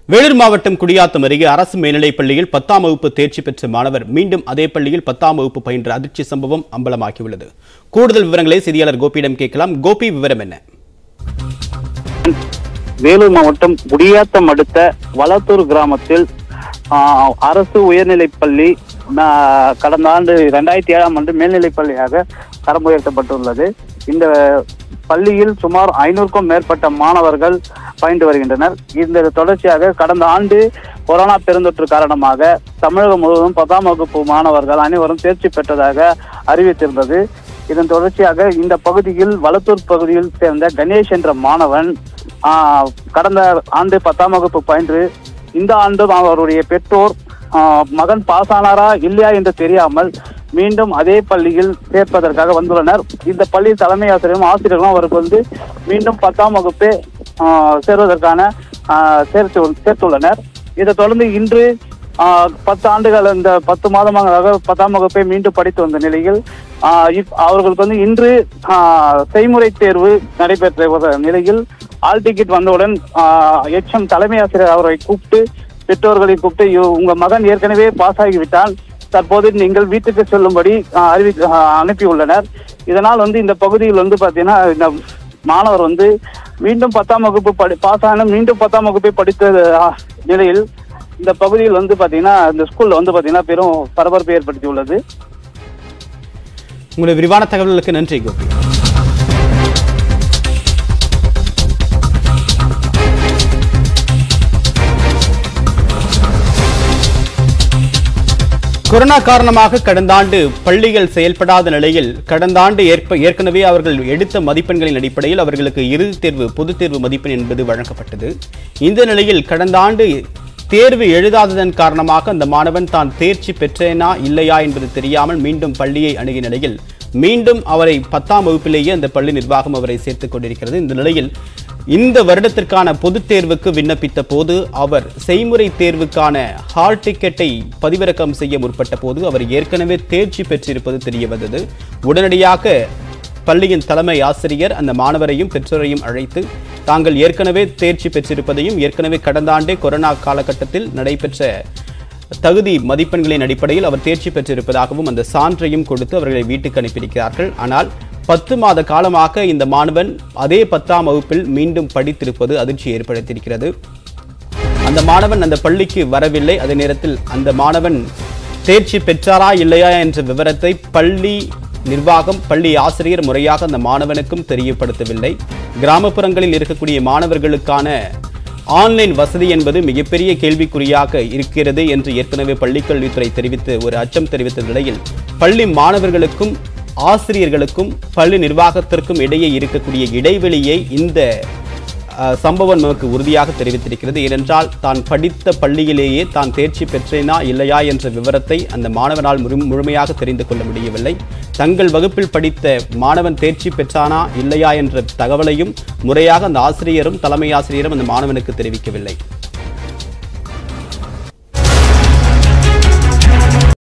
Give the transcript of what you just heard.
வேலூர் மாவட்டம் குடியாத்தம் அருகே அரசு மேல்நிலைப் பள்ளியில் பத்தாம் வகுப்பு தேர்ச்சி பெற்ற மாணவர் மீண்டும் அதே பள்ளியில் பத்தாம் வகுப்பு பயின்ற அதிர்ச்சி சம்பவம் அம்பலமாகியுள்ளது கூடுதல் விவரங்களை செய்தியாளர் கோபியிடம் கேட்கலாம் கோபி விவரம் என்ன வேலூர் மாவட்டம் குடியாத்தம் அடுத்த வளத்தூர் கிராமத்தில் ஆஹ், அரசு உயர்நிலைப் பள்ளி ஆஹ், கடந்த ஆண்டு இரண்டாயிரத்தி ஏழாம் ஆண்டு மேல்நிலைப் பள்ளியாக தரம் உயர்த்தப்பட்டுள்ளது இந்த பள்ளியில் சுமார் ஐநூறுக்கும் மேற்பட்ட மாணவர்கள் பயின்று வருகின்றனர் இந்த தொடர்ச்சியாக கடந்த ஆண்டு கொரோனா பெருந்தொற்று காரணமாக தமிழகம் முழுவதும் பத்தாம் வகுப்பு மாணவர்கள் அனைவரும் தேர்ச்சி பெற்றதாக அறிவித்திருந்தது இதன் தொடர்ச்சியாக இந்த பகுதியில் வளத்தூர் பகுதியில் சேர்ந்த கணேஷ் என்ற மாணவன் ஆஹ், கடந்த ஆண்டு பத்தாம் வகுப்பு பயின்று இந்த ஆண்டும் அவருடைய பெற்றோர் ஆஹ், மகன் பாஸ் ஆனாரா இல்லையா என்று தெரியாமல் மீண்டும் அதே பள்ளியில் சேர்ப்பதற்காக வந்துள்ளனர் இந்த பள்ளி தலைமை ஆசிரியரும் ஆசிரியர்களும் அவருக்கு வந்து மீண்டும் பத்தாம் வகுப்பே ஆஹ், சேர்வதற்கான ஆஹ், சேர்த்து சேர்த்துள்ளனர் இதை தொடர்ந்து இன்று ஆஹ், பத்து ஆண்டுகள் இந்த பத்து மாதமாக பத்தாம் வகுப்பை மீண்டும் படித்து வந்த நிலையில் ஆஹ், இப்- அவர்களுக்கு வந்து இன்று ஆஹ், செய்முறை தேர்வு நடைபெற்ற ஒரு நிலையில் ஆல் டிக்கெட் வந்தவுடன் எச்எம் தலைமை ஆசிரியர் அவரை கூப்பிட்டு பெற்றோர்களை கூப்பிட்டு "இவ- உங்க மகன் ஏற்கனவே பாஸ் ஆகிவிட்டால் தற்போது நீங்கள் வீட்டுக்கு செல்லும்படி ஆஹ், அறிவி ஆஹ், அனுப்பியுள்ளனர் இதனால் வந்து இந்த பகுதியில் வந்து பார்த்தீங்கன்னா இந்த மாணவர் வந்து மீண்டும் பத்தாம் வகுப்பு படி பாஸ் ஆன மீண்டும் பத்தாம் வகுப்பை படித்த ஆஹ், நிலையில் இந்த பகுதியில் வந்து பார்த்தீங்கன்னா இந்த ஸ்கூல்ல வந்து பார்த்தீங்கன்னா பெரும் பரபரப்பை ஏற்படுத்தியுள்ளது உங்களுடைய விரிவான தகவல்களுக்கு நன்றி கோபி கொரோனா காரணமாக கடந்த ஆண்டு பள்ளிகள் செயல்படாத நிலையில் கடந்த ஆண்டு ஏற்ப ஏற்கனவே அவர்கள் எடுத்த மதிப்பெண்களின் அடிப்படையில் அவர்களுக்கு இறுதித் தேர்வு பொதுத் தேர்வு மதிப்பெண் என்பது வழங்கப்பட்டது இந்த நிலையில் கடந்த ஆண்டு தேர்வு எழுதாததன் காரணமாக அந்த மாணவன் தான் தேர்ச்சி பெற்றேனா இல்லையா என்பது தெரியாமல் மீண்டும் பள்ளியை அணுகிய நிலையில் மீண்டும் அவரை பத்தாம் வகுப்பிலேயே அந்த பள்ளி நிர்வாகம் அவரை சேர்த்துக் கொண்டிருக்கிறது இந்த நிலையில் இந்த வருடத்திற்கான பொதுத் தேர்வுக்கு விண்ணப்பித்த போது அவர் செய்முறை தேர்வுக்கான ஹால் டிக்கெட்டை பதிவிறக்கம் செய்ய முற்பட்ட போது அவர் ஏற்கனவே தேர்ச்சி பெற்றிருப்பது தெரிய வந்தது உடனடியாக பள்ளியின் தலைமை ஆசிரியர் அந்த மாணவரையும் பெற்றோரையும் அழைத்து தாங்கள் ஏற்கனவே தேர்ச்சி பெற்றிருப்பதையும் ஏற்கனவே கடந்த ஆண்டே கொரோனா காலகட்டத்தில் நடைபெற்ற தகுதி மதிப்பெண்களின் அடிப்படையில் அவர் தேர்ச்சி பெற்றிருப்பதாகவும் அந்த சான்றையும் கொடுத்து அவர்களை வீட்டுக்கு அனுப்பியிருக்கிறார்கள் ஆனால் பத்து மாத காலமாக இந்த மாணவன் அதே பத்தாம் வகுப்பில் மீண்டும் படித்திருப்பது அதிர்ச்சி ஏற்படுத்தியிருக்கிறது அந்த மாணவன் அந்த பள்ளிக்கு வரவில்லை அதே நேரத்தில் அந்த மாணவன் தேர்ச்சி பெற்றாரா இல்லையா என்ற விவரத்தை பள்ளி நிர்வாகம் பள்ளி ஆசிரியர் முறையாக அந்த மாணவனுக்கும் தெரியப்படுத்தவில்லை கிராமப்புறங்களில் இருக்கக்கூடிய மாணவர்களுக்கான ஆன்லைன் வசதி என்பது மிகப்பெரிய கேள்விக்குறியாக இருக்கிறது என்று ஏற்கனவே பள்ளிக்கல்வித்துறை தெரிவித்து ஒரு அச்சம் தெரிவித்த நிலையில் பள்ளி மாணவர்களுக்கும் ஆசிரியர்களுக்கும் பள்ளி நிர்வாகத்திற்கும் இடையே இருக்கக்கூடிய இடைவெளியை இந்த அஹ், சம்பவம் நமக்கு உறுதியாக தெரிவித்திருக்கிறது ஏனென்றால் தான் படித்த பள்ளியிலேயே தான் தேர்ச்சி பெற்றேனா இல்லையா என்ற விவரத்தை அந்த மாணவனால் முழு- முழுமையாக தெரிந்து கொள்ள முடியவில்லை தங்கள் வகுப்பில் படித்த மாணவன் தேர்ச்சி பெற்றானா இல்லையா என்ற தகவலையும் முறையாக அந்த ஆசிரியரும் தலைமை ஆசிரியரும் அந்த மாணவனுக்கு தெரிவிக்கவில்லை